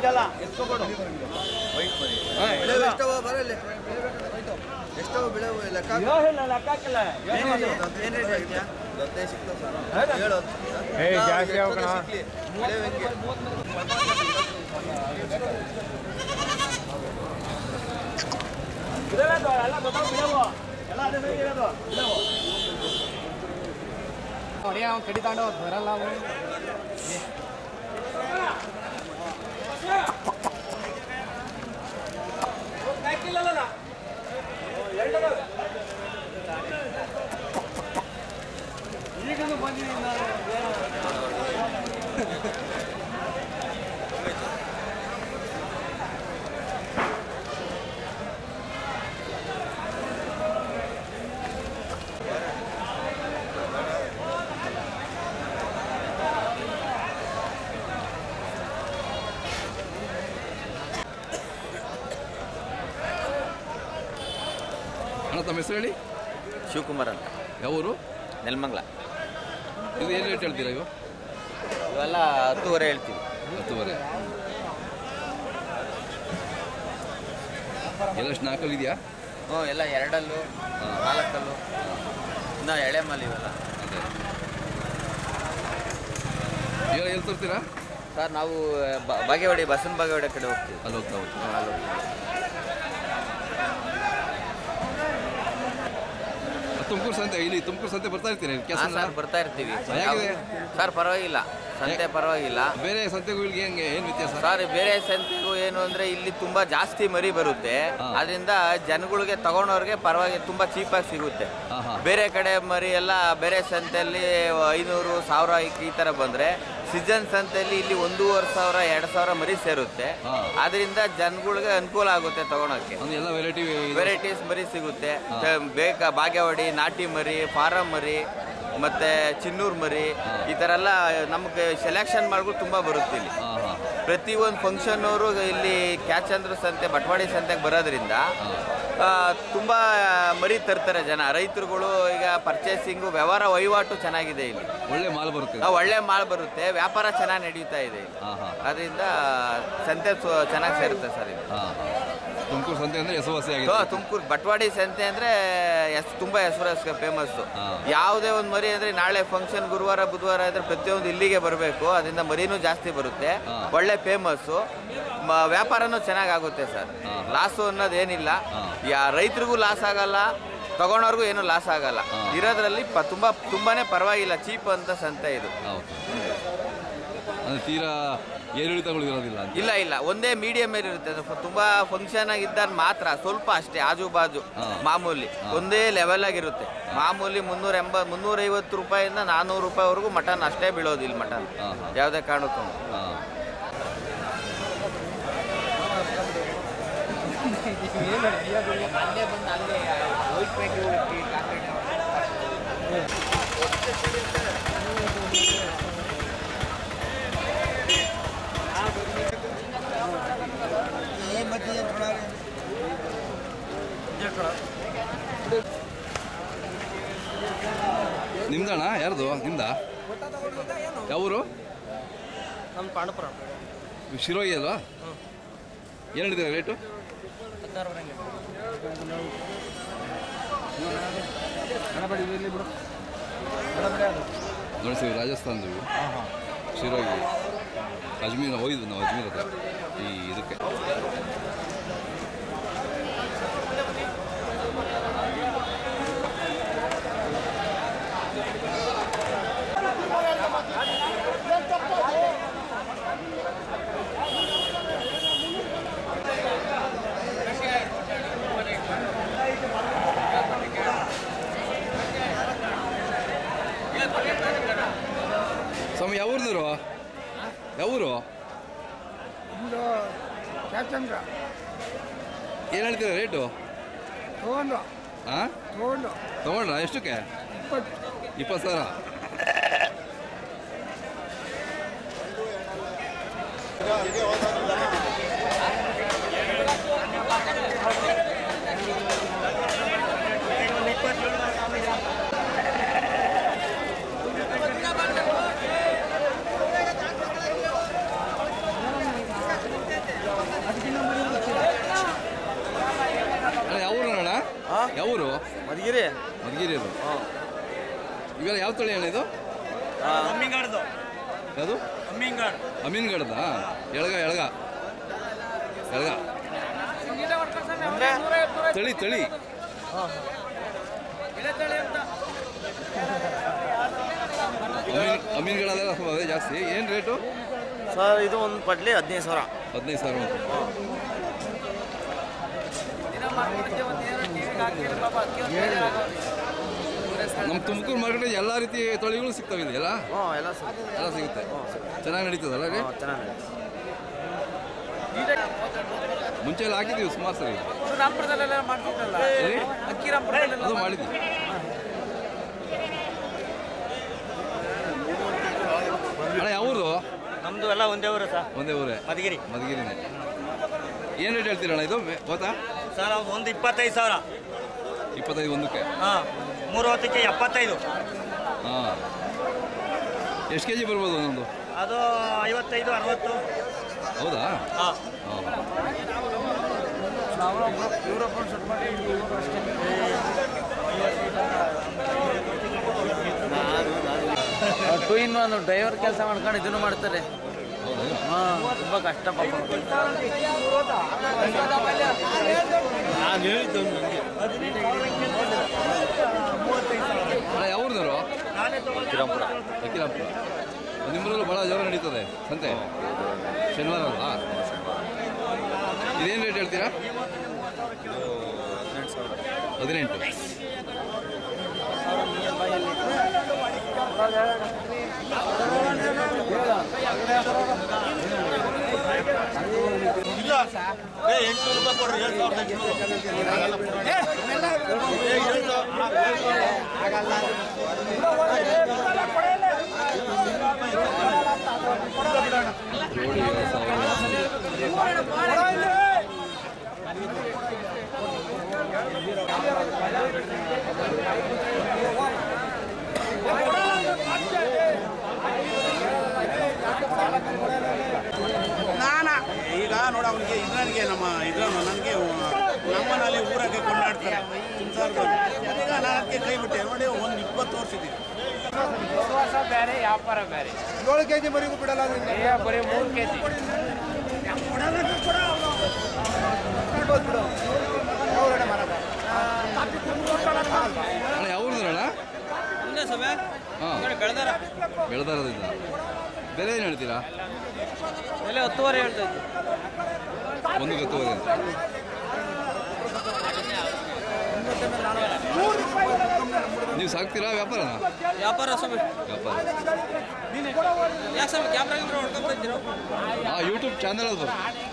ಇದೆಲ್ಲ ಎತ್ಕೊಬಿಡು ವೈಟ್ ಮರಿ ಹಾ, ಬೆಳೆ ಎಲ್ಲ. ಎಷ್ಟವ ಬರಲ್ಲ ಎಷ್ಟವ ಬೆಳೆ ಲೆಕ್ಕ ಹಾಕು. ಯೋಹಿಲ್ಲ ಲೆಕ್ಕ ಹಾಕಿಲ್ಲ ಏನ್ ರೇಟ್ ಇದೆ? ಏನ್ ರೇಟ್ ಆಗಿದ್ಯಾ ದೊಡ್ಡ ಸಿಗ್ತದೆ ಸರ್ ಹೌದಾ? ಹೇಳು ಏ, ಜಾಸ್ತಿ ನಾವು ಆಗ್ಕಣ. ಎಷ್ಟೊತ್ತಿಗೆ ಸಿಕ್ಲಿ? ಬೆಳೆ ಹೆಂಗೆ ಇದೆಲ್ಲ ಅದು, ಎಲ್ಲ ಗೊತ್ತಾಗ ಬಿಡವು ಎಲ್ಲ ಅದೇ ಸರಿ ಇರೋದು ಬಿಡವು ಹೊಡಿಯ ಅವ್ನು ಕಡಿ ತಾಂಡು ಬರಲ್ಲ ಅವನು ಈಗಲೂ ಬಂದಿದ್ದೀನಿ ನಾನು ಅಣ್ಣ ತಮ್ಮ ಹೆಸರು ಹೇಳಿ ಶಿವಕುಮಾರ್ ಅಂತ ಯಾವ ಊರು ನೆಲಮಂಗ್ಲ ಇದು ಏನು ರೇಟ್ ಹೇಳ್ತೀರಾ ಇವು ಇವೆಲ್ಲ ಹತ್ತುವರೆ ಹೇಳ್ತೀವಿ ಹತ್ತುವರೆ ಎಲ್ಲಷ್ಟು ನಾಲ್ಕಲ್ಲಿ ಇದೆಯಾ ಹ್ಞೂ ಎಲ್ಲ ಎರಡಲ್ಲು ನಾಲ್ಕಲ್ಲು ಇನ್ನು ಎಳೆ ಮಾಲ್ ಇವೆಲ್ಲ ಅದೇ ಈಗ ಎಲ್ಲಿ ತರ್ತೀರಾ ಸರ್ ನಾವು ಬ- ಬಾಗೇವಾಡಿ ಬಸವನ ಬಾಗೇವಾಡಿ ಕಡೆ ಹೋಗ್ತೀವಿ ಅಲ್ಲಿ ಹೋಗ್ತಾ ಹೋಗ್ತಾ ಹ್ಞೂ, ಅಲ್ಲಿ ಹೋಗ್ತೀವಿ. ತುಮಕೂರು ಸಂತೆ ಇಲ್ಲಿ ತುಮಕೂರು ಸಂತೆ ಬರ್ತಾ ಇರ್ತೀರಾ ಹಾಂ ಕೆಲಸ ಸರ್ ಬರ್ತಾ ಇರ್ತೀವಿ ಹೇಗಿದೆ? ಸರ್ ಪರವಾಗಿಲ್ಲ ಸಂತೆ ಪರವಾಗಿಲ್ಲ ಬೇರೆ ಸಂತೆಗೂ ಇಲ್ಲಿಗೆ ಹೆಂಗೆ ಏನು ವ್ಯತ್ಯಾಸ ಸರ್ ಬೇರೆ ಸಂತೆಗೂ ಏನು ಅಂದರೆ ಇಲ್ಲಿ ತುಂಬ ಜಾಸ್ತಿ ಮರಿ ಬರುತ್ತೆ ಹಾ. ಅದರಿಂದ ಜನಗಳಿಗೆ ತಗೊಂಡವ್ರಿಗೆ ಪರವಾಗಿ ತುಂಬ ಚೀಪಾಗಿ ಸಿಗುತ್ತೆ ಹಾಂ ಹಾಂ ಬೇರೆ ಕಡೆ ಮರಿ ಎಲ್ಲ ಬೇರೆ ಸಂತೆಯಲ್ಲಿ ಐನೂರು ಸಾವಿರ ಈ ಥರ ಬಂದರೆ ಸೀಸನ್ ಸಂತೆಯಲ್ಲಿ ಇಲ್ಲಿ ಒಂದೂವರೆ ಸಾವಿರ ಎರಡು ಸಾವಿರ ಮರಿ ಸೇರುತ್ತೆ ಹಾ. ಅದರಿಂದ ಜನಗಳಿಗೆ ಅನುಕೂಲ ಆಗುತ್ತೆ ತಗೊಳಕ್ಕೆ ಅಂದ್ರೆ ಎಲ್ಲ ವೆರೈಟಿ ವೆರೈಟೀಸ್ ಮರಿ ಸಿಗುತ್ತೆ ಹಾ. ತ- ಬೇಕಾ ಬಾಗೇವಾಡಿ ನಾಟಿ ಮರಿ ಫಾರಂ ಮರಿ ಮತ್ತೆ ಚಿನ್ನೂರು ಮರಿ ಈ ಥರ ಎಲ್ಲ ನಮಗೆ ಸೆಲೆಕ್ಷನ್ ಮಾಡ್ಕೊಂಡು ತುಂಬ ಬರುತ್ತೆ ಇಲ್ಲಿ ಹಾಂ ಹಾಂ ಪ್ರತಿ ಒಂದು ಫಂಕ್ಷನ್ ಅವರು ಇಲ್ಲಿ ಕ್ಯಾಚಂದ್ರ ಸಂತೆ ಬಟವಾಡಿ ಸಂತೆಗೆ ಬರೋದ್ರಿಂದ ಆ, ತುಂಬಾ ಮರಿ ತರ್ತಾರೆ ಜನ ರೈತರುಗಳು ಈಗ ಪರ್ಚೇಸಿಂಗು ವ್ಯವಹಾರ ವಹಿವಾಟು ಚೆನ್ನಾಗಿದೆ ಇಲ್ಲಿ ಒಳ್ಳೆ ಮಾಲ್ ಬರುತ್ತೆ ಆ, ಒಳ್ಳೆ ಮಾಲ್ ಬರುತ್ತೆ ವ್ಯಾಪಾರ ಚೆನ್ನಾಗಿ ನಡೀತಾ ಇದೆ ಇಲ್ಲಿ ಹಾಂ ಹಾಂ ಅದರಿಂದ ಸಂತೆ ಸು- ಚೆನ್ನಾಗಿ ಸೇರುತ್ತೆ ಸರ್ ಇದು ಹಾಂ ತುಮಕೂರು ಸಂತೆ ಅಂದರೆ ಹೆಸರುವಾಸಿ ಆಗಿದೆ ತುಮಕೂರು ಬಟವಾಡಿ ಸಂತೆ ಅಂದ್ರೆ ಎಸ್ ತುಂಬಾ ಹೆಸರು ಫೇಮಸ್ಸು ಹಾ. ಯಾವುದೇ ಒಂದು ಮರಿ ಅಂದ್ರೆ ನಾಳೆ ಫಂಕ್ಷನ್ ಗುರುವಾರ ಬುಧವಾರ ಇದ್ರೆ ಪ್ರತಿಯೊಂದು ಇಲ್ಲಿಗೆ ಬರಬೇಕು ಅದರಿಂದ ಮರಿನೂ ಜಾಸ್ತಿ ಬರುತ್ತೆ ಹಾ. ಒಳ್ಳೆ ಫೇಮಸ್ಸು ವ್ಯಾಪಾರನೂ ಚೆನ್ನಾಗಿ ಆಗುತ್ತೆ ಸರ್ ಹಾ. ಲಾಸು ಅನ್ನೋದೇನಿಲ್ಲ ಹಾ. ಯಾ ರೈತರಿಗೂ ಲಾಸ್ ಆಗಲ್ಲ ತಗೊಳೋರ್ಗೂ ಏನು ಲಾಸ್ ಆಗಲ್ಲ ಹಾ. ಇರೋದ್ರಲ್ಲಿ ಪ ತುಂಬಾ ತುಂಬಾನೇ ಪರವಾಗಿಲ್ಲ ಚೀಪ್ ಅಂತ ಸಂತೆ ಇದು ಹೌದು ಅಂದರೆ ತೀರಾ ಏರಿಳಿತಗಳು ಇರೋದಿಲ್ಲ ಅಂತ ಇಲ್ಲ ಇಲ್ಲ ಒಂದೇ ಮೀಡಿಯಂ ಇರುತ್ತೆ ಅದು ಫ- ತುಂಬಾ ಫಂಕ್ಷನ್ ಆಗಿದ್ದಾಗ ಮಾತ್ರ ಸ್ವಲ್ಪ ಅಷ್ಟೇ ಆಜು ಬಾಜು ಹಾ. ಮಾಮೂಲಿ ಒಂದೇ ಲೆವೆಲ್ ಆಗಿರುತ್ತೆ ಮಾಮೂಲಿ ಮುನ್ನೂರ ಎಂಬ ಮುನ್ನೂರೈವತ್ತು ರೂಪಾಯಿಂದ ನಾನ್ನೂರು ರೂಪಾಯಿವರೆಗೂ ಮಟನ್ ಅಷ್ಟೇ ಬೀಳೋದು ಇಲ್ಲಿ ಮಟನ್ ಹಾ, ಹಾ. ಯಾವುದೇ ಕಾರಣಕ್ಕೂ ಹಾಂ ಅಲ್ಲೇ ಬಂದು ಅಲ್ಲೇ ವೈಟ್ ಪ್ಯಾಂಟ್ ನಿಮ್ದಣ್ಣ ಯಾರ್ದು ನಿಮ್ದ ಯಾವ ಊರು ನಮ್ಮ ಪಾಂಡಪುರ ಶಿರೋಯಿ ಅಲ್ವಾ ಏನು ಹೇಳಿದ್ರೆ ರೇಟು ನೋಡಿ ಸರ್ ರಾಜಸ್ಥಾನದವು ಶಿರೋಗಿ ಅಜ್ಮೀರ್ ಹೋಗಿದ್ವಿ ನಾವು ಅಜ್ಮೀರ್ ಹತ್ರ ಈ ಇದಕ್ಕೆ ಸ್ವಾಮಿ ಯಾವ ಊರ್ನವರು ಯಾವ ಊರು ಒಂದು ಕ್ಯಾಚಂದ್ರ ಏನು ಹೇಳ್ತೀರಾ ರೇಟು ತೊಗೊಂಡು ಹಾಂ ತೊಗೊಂಡು ತೊಗೊಂಡ್ರಾ ಎಷ್ಟಕ್ಕೆ ಇಪ್ಪತ್ತು ಇಪ್ಪತ್ತು ಸಾವಿರ ಯಾವೂರು ಮಧುಗಿರಿ ಮಧುಗಿರಿಯವರು ಇವೆಲ್ಲ ಯಾವ ತಳಿ ಅಣ್ಣ ಇದು ಅಮ್ಮಿಂಗಾಡ್ದು ಯಾವುದು ಅಮ್ಮಿಂಗಾಡ್ ಅಮೀನ್ಗಡದ ಎಳಗ ಎಳಗ ಎಳಗ ತಳಿ ತಳಿ ಅಮೀನ್ ಅಮೀನ್ಗಡದೆಲ್ಲ ಸ್ವಲ್ಪ ಅದೇ ಜಾಸ್ತಿ ಏನು ರೇಟು ಸರ್ ಇದು ಒಂದು ಪಡ್ಲಿ ಹದಿನೈದು ಸಾವಿರ ಹದಿನೈದು ಸಾವಿರ ಅಂತ ನಮ್ಮ ತುಮಕೂರು ಮಾರ್ಕೆಟ್ ಎಲ್ಲ ರೀತಿ ತಳಿಗಳು ಸಿಗ್ತವೆ ಇಲ್ಲಿ ಎಲ್ಲ ಹ್ಞೂ ಎಲ್ಲ ಸರ್ ಎಲ್ಲ ಸಿಗುತ್ತೆ ಚೆನ್ನಾಗಿ ನಡೀತದಲ್ಲ ರೀ ಚೆನ್ನಾಗಿ ಮುಂಚೆ ಎಲ್ಲ ಹಾಕಿದ್ದೀವಿ ಸುಮಾರು ಸರಿ ರಾಮಪುರದಲ್ಲೆಲ್ಲ ಮಾಡ್ತಿದ್ದಲ್ಲ ಎಲ್ಲಿ? ಅಕ್ಕಿ ರಾಮಪುರದಲ್ಲೆಲ್ಲ ಅದು ಮಾಡಿದ್ವಿ ಅಣ್ಣ ಯಾವೂರು ನಮ್ದು ಎಲ್ಲ ಒಂದೇ ಊರು ಸರ್ ಒಂದೇ ಊರೇ ಮಧುಗಿರಿ ಮಧುಗಿರಿನೇ ಏನು ರೇಟ್ ಹೇಳ್ತೀರಣ್ಣ ಇದು ಮೆ- ಗೊತ್ತಾ ಸರ್ ಒಂದು ಇಪ್ಪತ್ತೈದು ಸಾವಿರ ಇಪ್ಪತ್ತೈದು ಒಂದಕ್ಕೆ ಹಾಂ ಮೂರು ಹೊತ್ತಿಗೆ ಎಪ್ಪತ್ತೈದು ಹಾಂ ಎಷ್ಟು ಕೆ ಜಿ ಬರ್ಬೋದು ಒಂದೊಂದು ಅದು ಐವತ್ತೈದು ಅರವತ್ತು ಹೌದಾ ಹಾಂ ಹಾಂ ಟೂ ಇನ್ ಒಂದು ಡ್ರೈವರ್ ಕೆಲಸ ಮಾಡ್ಕೊಂಡು ಇದನ್ನು ಮಾಡ್ತಾರೆ ಹೌದಾ ಹಾಂ ತುಂಬ ಕಷ್ಟ ಪಾಪ ಅಣ್ಣ ಯಾವೂರ್ದವರು ಕಿರಂಪುರ ಅಕ್ಕಿರಾಂಪುರ ನಿಮ್ಮೂರಲ್ಲೂ ಭಾಳ ಜೋರ ನಡೀತದೆ ಸಂತೆ ಶನಿವಾರ ಅಲ್ಲ ಇದೇನು ರೇಟ್ ಹೇಳ್ತೀರಾ ಹದಿನೆಂಟು ಎಂಟುನೂರು ರೂಪಾಯಿ ಕೊಡ್ರಿ ಏಳು ಸಾವಿರದ ಜೋಡಿ ಏಳು ಸಾವಿರ ಈಗ ನೋಡ ಅವನಿಗೆ ಇದ್ರನಿಗೆ ನಮ್ಮ ಇದ್ರ ನನಗೆ ನಮ್ಮನಲ್ಲಿ ಊರಾಗೆ ಕೊಂಡಾಡ್ತಾರೆ ಸಂಸಾರದಲ್ಲಿ ಈಗ ನಾನು ಅದಕ್ಕೆ ಕೈ ಬಿಟ್ಟೆ ನೋಡಿ ಒಂದು ಇಪ್ಪತ್ತು ವರ್ಷ ಇದೆ ವಿಶ್ವಾಸ ಬೇರೆ ವ್ಯಾಪಾರ ಬೇರೆ ಏಳು ಕೆ ಜಿ ಮರಿಗೂ ಬಿಡಲ್ಲ ಏ ಬರೀ ಮೂರು ಕೆ ಜಿ ಅಣ್ಣ ಯಾವೂರ್ದಣ್ಣ ಹಾಂ ಬೆಳೆದಾರದಿಂದ ಬೆಲೆ ಏನು ಹೇಳ್ತೀರಾ ಬೆಲೆ ಹತ್ತುವರೆ ಹೇಳ್ತಾ ಇದ್ದೆ ಒಂದು ಹತ್ತುವರೆ ಅಂತ ನೀವು ಸಾಕ್ತೀರಾ ವ್ಯಾಪಾರನ ವ್ಯಾಪಾರ ಸ್ವಾಮಿ ವ್ಯಾಪಾರ ಯಾಕೆ ಸ್ವಾಮಿ ಕ್ಯಾಮ್ರಾ ಗಿಮ್ರಾ ಹೊಡ್ಕೊಂತ ಇದ್ದೀರೋ ಆ ಯೂಟ್ಯೂಬ್ ಚಾನಲ್ ಅದು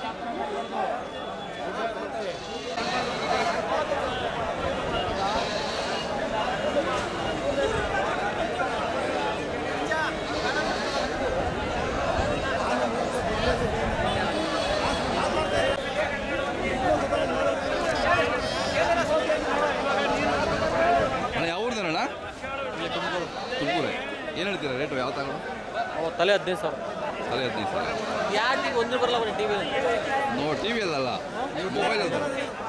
ಅಣ್ಣ ಯಾವ ಊರ್ದಣ್ಣ ತುಮಕೂರು ಏನು ಹೇಳ್ತೀರಾ ರೇಟು ಯಾವ ತಗೊಂಡು ತಲೆ ಹದಿನೈದು ಸಾವಿರ ಅದೇ ಹದಿನೈದು ಸಾವಿರ ಯಾಕೆ ಒಂದು ಬರಲ್ಲ ಬರೀ T V no T V ಅಲ್ಲಲ್ಲ ಮೊಬೈಲ್ ಅದು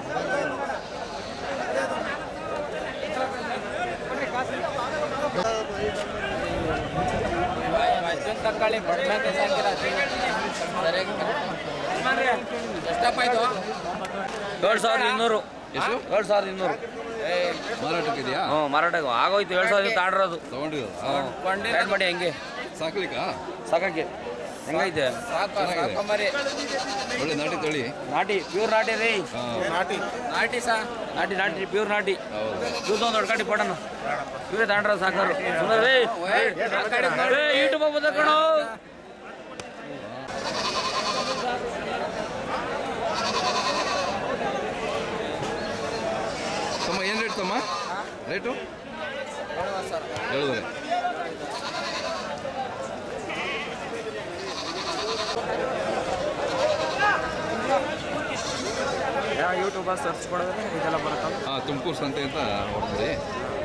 ಅರ್ಜುನ್ ತಕ್ಕಾಳಿ ಬಡ್ನಾಕೆ ಸಾಕಿರ ಎಷ್ಟಪ್ಪ ಇದು ಏಳು ಸಾವಿರದ ಇನ್ನೂರು ಎಷ್ಟು ಏಳು ಸಾವಿರದ ಇನ್ನೂರು ಮಾರಾಟಕ್ಕೆ ಇದೆಯಾ ಹ್ಞೂ ಮಾರಾಟ ಆಗೋಯ್ತು ಏಳು ಸಾವಿರದ ತಾಡಿರೋದು ತಗೊಂಡಿರೋದು ಆ್ಯಡ್ ಮಾಡಿ ಹಂಗೆ ಸಾಕ್ಲಿಕ್ಕಾ ಸಾಕಾಗಿ ಹೆಂಗೈತೆ ಚೆನ್ನಾಗಿದೆ ಒಳ್ಳೆ ನಾಟಿ ತಳಿ ನಾಟಿ ಪ್ಯೂರ್ ನಾಟಿ ರೀ ಹಾಂ ನಾಟಿ ನಾಟಿ ಸಾ ನಾಟಿ ನಾಟಿ ಪ್ಯೂರ್ ನಾಟಿ ಹೌದು ಇವ್ರದ್ದು ಒಂದು ಹೊಡ್ಕಾಟಿ ಪಡೋಣ ಇವರೇ ತಾಂಡ್ರ ಸಾಕಾರು ಸುಮ್ಮನೆ ರೀ ಯೂಟ್ಯೂಬ್ ಬಂದ ಕಣೋ ತಮ್ಮ ಏನು ರೇಟ್ ತಮ್ಮ ರೇಟು ಹೇಳಿದ್ರೆ ಯೂಟ್ಯೂಬ್ ಸರ್ಚ್ ಮಾಡಿದ್ರೆ ಇದೆಲ್ಲ ಬರುತ್ತೆ ಹಾಂ ತುಮಕೂರು ಸಂತೆ ಅಂತ ಹೊಡ್ತೀರಿ